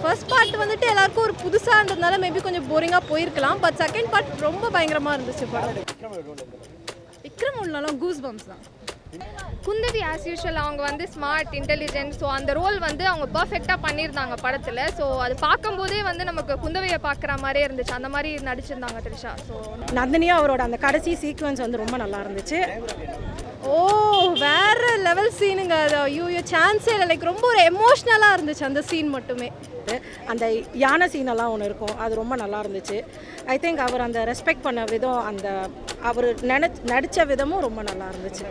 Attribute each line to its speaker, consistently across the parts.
Speaker 1: First part வந்துட்டு எல்லாருக்கும் ஒரு புதுசாக இருந்ததுனால மேபி கொஞ்சம் போரிங்காக போயிருக்கலாம் பட் செகண்ட் பார்ட் ரொம்ப பயங்கரமாக இருந்துச்சு படம் விக்ரம் உள்ளாலும் கூஸ் பம்ப்ஸ் தான்
Speaker 2: குந்தவி ஆஸ் யூஷுவல் அவங்க வந்து ஸ்மார்ட் இன்டெலிஜென்ட் ஸோ அந்த ரோல் வந்து அவங்க பர்ஃபெக்டாக பண்ணியிருந்தாங்க படத்தில் ஸோ அது பார்க்கும்போதே வந்து நமக்கு குந்தவையை பார்க்குற மாதிரியே இருந்துச்சு அந்த மாதிரி நடிச்சிருந்தாங்க த்ரிஷா ஸோ
Speaker 3: நந்தினியும் அவரோட அந்த கடைசி சீக்வன்ஸ் வந்து ரொம்ப நல்லா இருந்துச்சு
Speaker 1: ஓ வேற லெவல் சீனுங்க அது ஐயோ சான்ஸே இல்லை லைக் ரொம்ப ஒரு எமோஷ்னலாக இருந்துச்சு அந்த சீன் மட்டுமே
Speaker 3: அந்த யானை சீனெல்லாம் ஒன்று இருக்கும் அது ரொம்ப நல்லா இருந்துச்சு ஐ திங்க் அவர் அந்த ரெஸ்பெக்ட் பண்ண விதம் அந்த அவர் நின நடித்த விதமும் ரொம்ப நல்லா இருந்துச்சு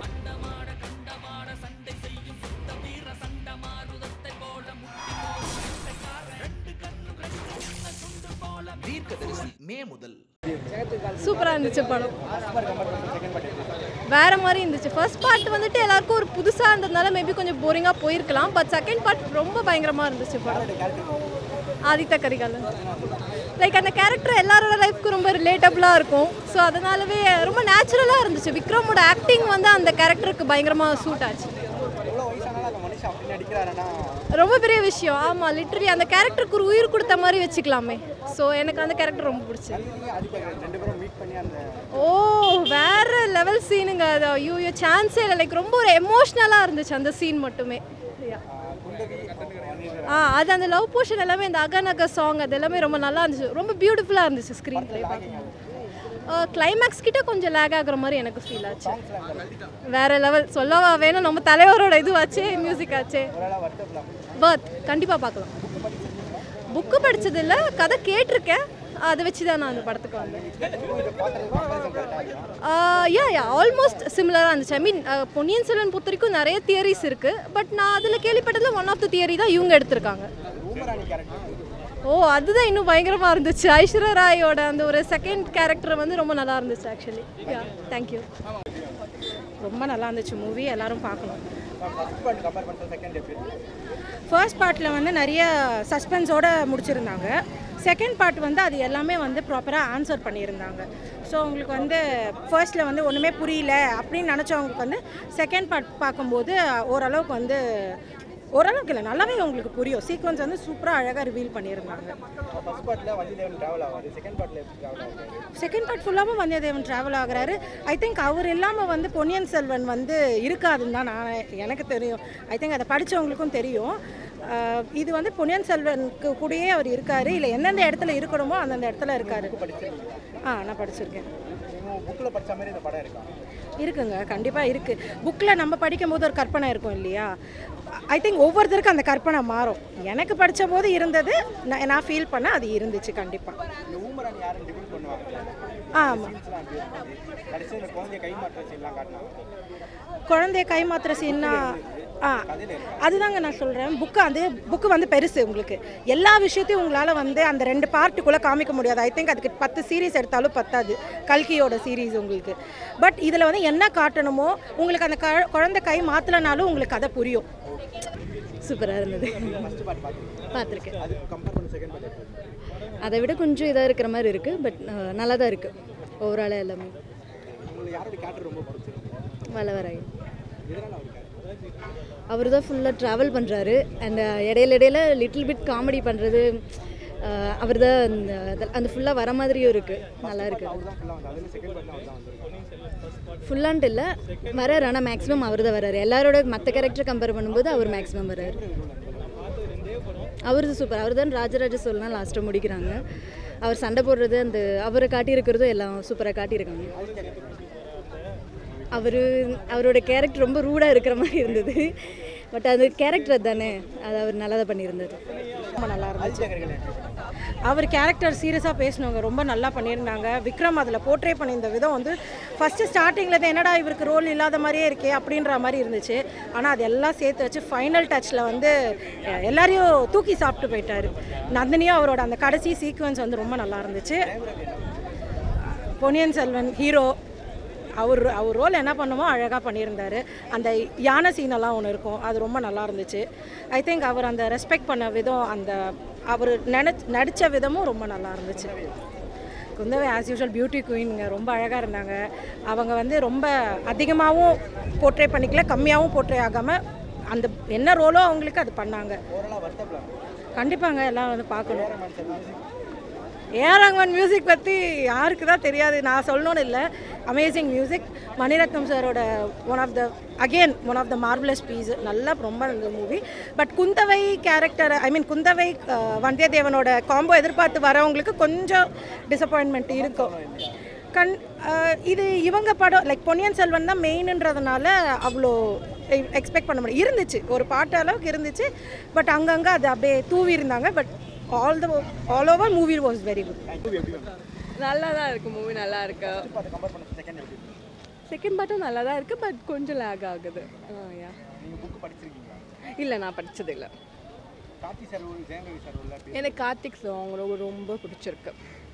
Speaker 4: தீர்க்கதரிசி மே முதல்
Speaker 1: சூப்பராக இருந்துச்சு படம் வேற மாதிரி இருந்துச்சு ஃபர்ஸ்ட் பார்ட் வந்துட்டு எல்லாருக்கும் ஒரு புதுசாக இருந்ததுனால மேபி கொஞ்சம் போரிங்காக போயிருக்கலாம் பட் செகண்ட் பார்ட் ரொம்ப பயங்கரமாக இருந்துச்சு படம் ஆதித்த கரிகாலன் லைக் அந்த கேரக்டர் எல்லாரோட லைஃப்க்கும் ரொம்ப ரிலேட்டபுளாக இருக்கும் ஸோ அதனாலவே ரொம்ப நேச்சுரலாக இருந்துச்சு விக்ரமோட ஆக்டிங் வந்து அந்த கேரக்டருக்கு பயங்கரமாக சூட் ஆச்சு ரொம்ப பெரிய விஷயம் ஆமாம் லிட்ரலி அந்த கேரக்டருக்கு ஒரு உயிர் கொடுத்த மாதிரி வச்சுக்கலாமே ஸோ எனக்கு அந்த கேரக்டர் ரொம்ப பிடிச்சது ஓ வேற லெவல் சீனுங்க அது ஐயோ சான்ஸே இல்லை லைக் ரொம்ப ஒரு எமோஷ்னலாக இருந்துச்சு அந்த சீன் மட்டுமே Yeah. ஆ அது அந்த லவ் போர்ஷன் எல்லாமே இந்த அகநக சாங் அது எல்லாமே ரொம்ப நல்லா இருந்துச்சு ரொம்ப பியூட்டிஃபுல்லாக இருந்துச்சு ஸ்க்ரீன் ப்ளே கிளைமேக்ஸ் கிட்ட கொஞ்சம் லேக் ஆகுற மாதிரி எனக்கு ஃபீல் ஆச்சு வேற லெவல் சொல்லவா வேணும் நம்ம தலைவரோட இதுவாச்சே மியூசிக் ஆச்சே பர்த் கண்டிப்பாக பார்க்கலாம் புக்கு படிச்சது இல்ல கதை கேட்டிருக்கேன் அதை வச்சு தான் நான் அந்த படத்துக்கு வந்தேன் யா யா ஆல்மோஸ்ட் சிமிலராக இருந்துச்சு ஐ மீன் பொன்னியின் செல்வன் பொறுத்த வரைக்கும் நிறைய தியரிஸ் இருக்குது பட் நான் அதில் கேள்விப்பட்டதில் ஒன் ஆஃப் த தியரி தான் இவங்க எடுத்திருக்காங்க ஓ அதுதான் இன்னும் பயங்கரமாக இருந்துச்சு ஐஸ்வர்யா ராயோட அந்த ஒரு செகண்ட் கேரக்டர் வந்து ரொம்ப நல்லா இருந்துச்சு ஆக்சுவலி யா தேங்க்யூ
Speaker 3: ரொம்ப நல்லா இருந்துச்சு மூவி எல்லாரும் பார்க்கணும் ஃபர்ஸ்ட் பார்ட்டில் வந்து நிறைய சஸ்பென்ஸோட முடிச்சிருந்தாங்க செகண்ட் பார்ட் வந்து அது எல்லாமே வந்து ப்ராப்பராக ஆன்சர் பண்ணியிருந்தாங்க ஸோ உங்களுக்கு வந்து ஃபர்ஸ்ட்டில் வந்து ஒன்றுமே புரியல அப்படின்னு நினச்சவங்களுக்கு வந்து செகண்ட் பார்ட் பார்க்கும்போது ஓரளவுக்கு வந்து ஓரளவுக்கு இல்லை நல்லாவே உங்களுக்கு புரியும் சீக்வன்ஸ் வந்து சூப்பராக அழகாக ரிவீல் பண்ணியிருந்தாங்க செகண்ட் பார்ட் ஃபுல்லாகவும் வந்தியத்தேவன் ட்ராவல் ஆகுறாரு ஐ திங்க் அவர் இல்லாமல் வந்து பொன்னியின் செல்வன் வந்து இருக்காதுன்னு தான் நான் எனக்கு தெரியும் ஐ திங்க் அதை படித்தவங்களுக்கும் தெரியும் அஹ் இது வந்து பொன்னியின் செல்வனுக்கு கூடயே அவர் இருக்காரு இல்லை எந்தெந்த இடத்துல இருக்கணுமோ அந்தந்த இடத்துல இருக்காரு ஆ நான் படிச்சிருக்கேன் இருக்குங்க கண்டிப்பாக இருக்குது புக்கில் நம்ம படிக்கும் போது ஒரு கற்பனை இருக்கும் இல்லையா ஐ திங்க் ஒவ்வொருத்தருக்கும் அந்த கற்பனை மாறும் எனக்கு படித்த போது இருந்தது நான் நான் ஃபீல் பண்ண அது இருந்துச்சு கண்டிப்பாக ஆமாம் குழந்தைய கைமாத்துற சீன்னா ஆ அதுதாங்க நான் சொல்கிறேன் புக்கு அது புக்கு வந்து பெருசு உங்களுக்கு எல்லா விஷயத்தையும் உங்களால் வந்து அந்த ரெண்டு பார்ட்டுக்குள்ளே காமிக்க முடியாது ஐ திங்க் அதுக்கு பத்து சீரீஸ் எடுத்தாலும் பத்தாது கல்கியோட சீரீஸ் உங்களுக்கு பட் இதில் வந்து என்ன காட்டணுமோ உங்களுக்கு அந்த க குழந்தை கை மாற்றலனாலும் உங்களுக்கு கதை புரியும்
Speaker 5: சூப்பராக இருந்தது பார்த்துருக்கேன் அதை விட கொஞ்சம் இதாக இருக்கிற மாதிரி இருக்குது பட் நல்லா தான் இருக்குது ஓவராலாக எல்லாமே வல்லவராயன் அவர் தான் ஃபுல்லாக ட்ராவல் பண்ணுறாரு அண்ட் இடையில இடையில லிட்டில் பிட் காமெடி பண்ணுறது அவர் தான் அந்த அத- அந்த ஃபுல்லாக வர மாதிரியும் இருக்குது நல்லா இருக்குது ஃபுல்லான்ட்டு இல்லை வராரு ஆனால் மேக்ஸிமம் அவர் தான் வராரு எல்லாரோட மற்ற கேரக்டர் கம்பேர் பண்ணும்போது அவர் மேக்ஸிமம் வராரு அவரது சூப்பர் அவர் தான் ராஜராஜ சோழனா லாஸ்ட்டாக முடிக்கிறாங்க அவர் சண்டை போடுறது அந்த அவரை காட்டியிருக்கிறதும் எல்லாம் சூப்பராக காட்டியிருக்காங்க அவர் அவரோட கேரக்டர் ரொம்ப ரூடாக இருக்கிற மாதிரி இருந்தது பட் அது கேரக்டர் தானே அது அவர் நல்லா தான் பண்ணியிருந்தார்
Speaker 3: ரொம்ப நல்லா இருந்துச்சு அவர் கேரக்டர் சீரியஸாக பேசினவங்க ரொம்ப நல்லா பண்ணியிருந்தாங்க விக்ரம் அதில் போர்ட்ரே பண்ணியிருந்த விதம் வந்து ஃபஸ்ட்டு ஸ்டார்டிங்கில் தான் என்னடா இவருக்கு ரோல் இல்லாத மாதிரியே இருக்கே அப்படின்ற மாதிரி இருந்துச்சு ஆனால் அது எல்லாம் சேர்த்து வச்சு ஃபைனல் டச்சில் வந்து அஹ், எல்லாரையும் தூக்கி சாப்பிட்டு போயிட்டாரு நந்தினியும் அவரோட அந்த கடைசி சீக்வன்ஸ் வந்து ரொம்ப நல்லா இருந்துச்சு பொன்னியின் செல்வன் ஹீரோ அவர் அவர் ரோல் என்ன பண்ணுமோ அழகாக பண்ணியிருந்தாரு அந்த யானை சீனெல்லாம் ஒன்று இருக்கும் அது ரொம்ப நல்லா இருந்துச்சு ஐ திங்க் அவர் அந்த ரெஸ்பெக்ட் பண்ண விதம் அந்த அவர் நின நடித்த விதமும் ரொம்ப நல்லா இருந்துச்சு குந்தவை ஆஸ் யூஷுவல் பியூட்டி குயின்ங்க ரொம்ப அழகாக இருந்தாங்க அவங்க வந்து ரொம்ப அதிகமாகவும் போர்ட்ரே பண்ணிக்கல கம்மியாகவும் போர்ட்ரே ஆகாமல் அந்த என்ன ரோலோ அவங்களுக்கு அது பண்ணாங்க கண்டிப்பாங்க எல்லாம் வந்து பார்க்கணும் ஏஆர் ரஹ்மான் மியூசிக் பற்றி யாருக்கு தான் தெரியாது நான் சொல்லணும்னு இல்லை அமேசிங் மியூசிக் மணிரத்னம் சாரோட one of the again one of the marvellous piece நல்லா ரொம்ப நல்ல movie but Kundavai character I mean Kundavai ah, வந்தியத்தேவனோட காம்போ எதிர்பார்த்து வரவங்களுக்கு கொஞ்சம் டிசப்பாயின்மெண்ட் இருக்கும் கண் அஹ், இது இவங்க படம் லைக் பொன்னியின் செல்வன் தான் மெயின்ன்றதுனால அவ்வளோ எக்ஸ்பெக்ட் பண்ண முடியும் இருந்துச்சு ஒரு பாட்டு அளவுக்கு இருந்துச்சு பட் அங்கங்கே அது அப்படியே தூவி இருந்தாங்க but all the all over movie was very good
Speaker 6: நல்லா தான் இருக்குது மூவி நல்லா இருக்கு செகண்ட் பார்ட்டும் நல்லா தான் இருக்குது பட் கொஞ்சம் லேக் ஆகுது யா இல்லை நான் படிச்சது இல்லை எனக்கு கார்த்திக் சாங் ரொம்ப ரொம்ப பிடிச்சிருக்கு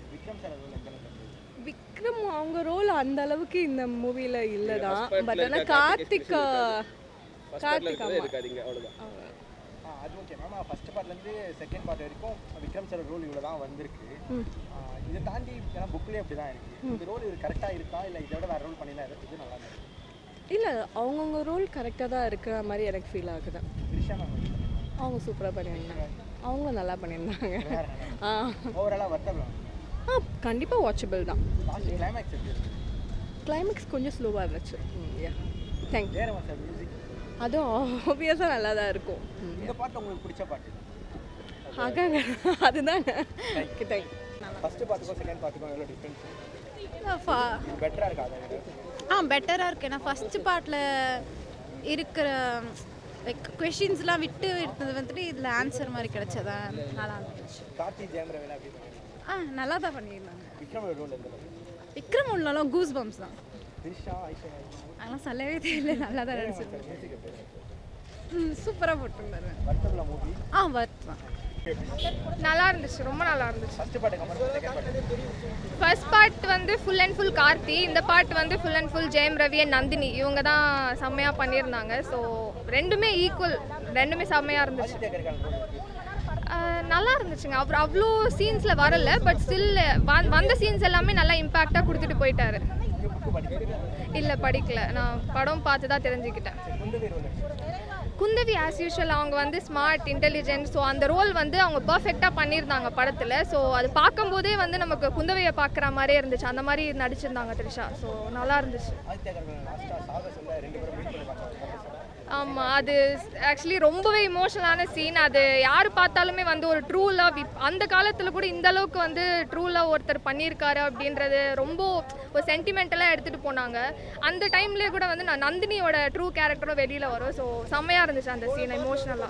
Speaker 6: விக்ரம் அவங்க ரோல் அந்த அளவுக்கு இந்த மூவியில் இல்லை தான் பட் ஆனால் கார்த்திக் கார்த்திக் ஆமாம்
Speaker 7: அது ஓகே மேம் ஃபர்ஸ்ட் பார்ட்லேருந்து செகண்ட் பார்ட் வரைக்கும் விக்ரம் சார் ரோல் இவ்வளோ தான் வந்திருக்கு ஆ, இதை தாண்டி ஏன்னா புக்லேயே அப்படி தான் இருக்கு இந்த ரோல் இது கரெக்டாக இருக்கா இல்லை இதை விட வேறு ரோல் பண்ணினா இது நல்லா இருக்கு
Speaker 6: இல்லை அவங்கவுங்க ரோல் கரெக்டாக தான் இருக்கிற மாதிரி எனக்கு ஃபீல் ஆகுது
Speaker 7: த்ரிஷா மேம்
Speaker 6: அவங்க சூப்பராக பண்ணியிருந்தாங்க அவங்க நல்லா பண்ணியிருந்தாங்க ஆ
Speaker 7: ஓவராலாக வர்த்தலாம்
Speaker 6: ஆ கண்டிப்பாக வாட்சபிள் தான்
Speaker 7: லாஸ்ட் கிளைமேக்ஸ் எப்படி இருக்கு
Speaker 6: கிளைமேக்ஸ் கொஞ்சம் ஸ்லோவாக இருந்துச்சு யா தேங்க்யூ
Speaker 7: வேற சார் மியூசிக்
Speaker 6: அதுவும் ஆப்வியஸாக நல்லா தான் இருக்கும் ம்.
Speaker 7: இந்த பாட்டு உங்களுக்கு பிடிச்ச பாட்டு
Speaker 6: ஆகாங்க அதுதான் தேங்க்யூ
Speaker 7: ஃபர்ஸ்ட் பாட்டுக்கும் செகண்ட் பாட்டுக்கும் எவ்வளோ டிஃப்ரென்ஸ் பெட்டராக இருக்கா அதை விட
Speaker 8: ஆ பெட்டராக இருக்கு ஏன்னா ஃபஸ்ட்டு பார்ட்டில் இருக்கிற லைக் கொஷின்ஸ்லாம் விட்டு இருந்தது வந்துட்டு இதில் ஆன்சர் மாதிரி கிடைச்சதா நல்லா இருந்துச்சு
Speaker 7: கார்த்தி ஜெயம் ரவிலாம் எப்படி பண்ணாங்க
Speaker 8: ஆ நல்லா தான் பண்ணியிருந்தாங்க
Speaker 7: விக்ரமோட ரோல் எந்த அளவுக்கு?
Speaker 8: விக்ரம் உள்ளாலும் கூஸ் பம்ப்ஸ் தான்
Speaker 7: த்ரிஷா ஐஸ்வர்யா
Speaker 8: அதெல்லாம் சொல்லவே தெரியல நல்லா தான் நடிச்சிருந்தாங்க
Speaker 7: மியூசிக் எப்படி இருக்கு?
Speaker 8: ம் சூப்பராக போட்டிருந்தாரு
Speaker 7: வர்த்தபிளா மூவி
Speaker 8: ஆ ஒர்த் தான்
Speaker 2: நல்லா இருந்துச்சு ரொம்ப நல்லா இருந்துச்சு
Speaker 7: ஃபர்ஸ்ட் பாட்டு கம்பேர் செகண்ட் பாட்டு
Speaker 2: ஃபர்ஸ்ட் பார்ட் வந்து ஃபுல் அண்ட் ஃபுல் கார்த்தி இந்த பார்ட் வந்து full and full Jayam Ravi and Nandini இவங்க தான் செம்மையாக பண்ணியிருந்தாங்க ஸோ ரெண்டுமே ஈக்குவல் ரெண்டுமே செம்மையாக இருந்துச்சு ஆஹ் நல்லா இருந்துச்சுங்க அப்புறம் அவ்வளோ சீன்ஸில் வரல பட் ஸ்டில் வந்த சீன்ஸ் எல்லாமே நல்லா இம்பேக்டாக கொடுத்துட்டு போயிட்டாரு இல்லை படிக்கல நான் படம் பார்த்து தான் தெரிஞ்சுக்கிட்டேன் குந்தவி ஆஸ் யூஷுவல் அவங்க வந்து ஸ்மார்ட் இன்டெலிஜென்ட் ஸோ அந்த ரோல் வந்து அவங்க பர்ஃபெக்டாக பண்ணியிருந்தாங்க படத்தில் ஸோ அது பார்க்கும்போதே வந்து நமக்கு குந்தவையை பார்க்குற மாதிரியே இருந்துச்சு அந்த மாதிரி நடிச்சிருந்தாங்க த்ரிஷா ஸோ நல்லா இருந்துச்சு
Speaker 7: ஆதித்யா கர்மன் லாஸ்ட்டாக சாக சொல்ல ரெண்டு பேரும் மீட் பண்ணி பார்த்தாங்க
Speaker 2: ஆமாம் அது ஆக்சுவலி ரொம்பவே இமோஷனலான சீன் அது யார் பார்த்தாலுமே வந்து ஒரு ட்ரூ லவ் அந்த காலத்தில் கூட இந்த அளவுக்கு வந்து ட்ரூ லவ் ஒருத்தர் பண்ணியிருக்காரு அப்படின்றது ரொம்ப ஒரு சென்டிமெண்டலாக எடுத்துகிட்டு போனாங்க அந்த டைம்லேயே கூட வந்து நான் நந்தினியோட ட்ரூ கேரக்டரும் வெளியில் வரும் ஸோ செம்மையாக இருந்துச்சு அந்த சீன் இமோஷனலாக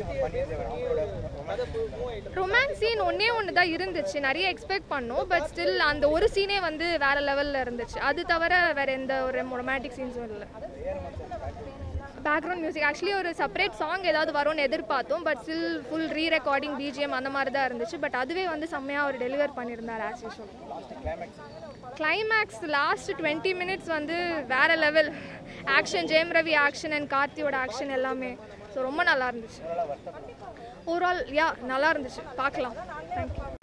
Speaker 2: ரொமான்ஸ் சீன் ஒன்றே ஒன்று தான் இருந்துச்சு நிறைய எக்ஸ்பெக்ட் பண்ணோம் பட் ஸ்டில் அந்த ஒரு சீனே வந்து வேற லெவலில் இருந்துச்சு அது தவிர வேற எந்த ஒரு ரொமான்டிக் சீன்ஸும் இல்லை பேக்ரவுண்ட் மியூசிக் ஆக்சுவலி ஒரு செப்பரேட் சாங் ஏதாவது வரும்னு எதிர்பார்த்தோம் but still full re recording BGM அந்த மாதிரி தான் இருந்துச்சு பட் அதுவே வந்து செம்மையாக அவர் டெலிவர் பண்ணியிருந்தார் as usual climax last twenty minutes வந்து வேற level action Jayam Ravi action and கார்த்தியோட ஆக்ஷன் எல்லாமே ஸோ ரொம்ப நல்லா இருந்துச்சு ஓவரால் யா நல்லா இருந்துச்சு பார்க்கலாம் தேங்க்யூ